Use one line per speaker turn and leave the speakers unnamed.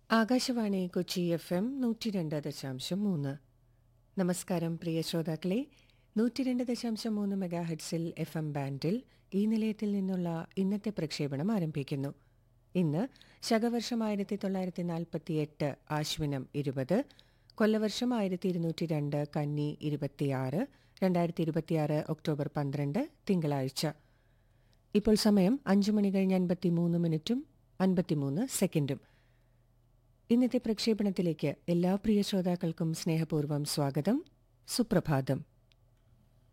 Akashvani Kochi F M നൂറ്റി രണ്ട് ദശാംശം മൂന്ന് നമസ്കാരം പ്രിയ ശ്രോതാക്കളെ നൂറ്റി രണ്ട് ദശാംശം മൂന്ന് മെഗാ ഹെഡ്സിൽ എഫ് എം ബാൻഡിൽ ഈ നിലയത്തിൽ നിന്നുള്ള ഇന്നത്തെ പ്രക്ഷേപണം ആരംഭിക്കുന്നു ഇന്ന് ശകവർഷം ആയിരത്തി തൊള്ളായിരത്തി നാൽപ്പത്തി എട്ട് ആശ്വിനം ഇരുപത് കൊല്ലവർഷം ആയിരത്തി ഇരുന്നൂറ്റി രണ്ട് കന്നി ഇരുപത്തിയാറ് രണ്ടായിരത്തി ഇരുപത്തിയാറ് ഒക്ടോബർ പന്ത്രണ്ട് തിങ്കളാഴ്ച ഇപ്പോൾ സമയം അഞ്ചു മണി കഴിഞ്ഞ് അൻപത്തിമൂന്ന് മിനിറ്റും അൻപത്തിമൂന്ന് സെക്കൻഡും ഇന്നത്തെ പ്രക്ഷേപണത്തിലേക്ക് എല്ലാ പ്രിയ ശ്രോതാക്കൾക്കും സ്നേഹപൂർവ്വം സ്വാഗതം സുപ്രഭാതം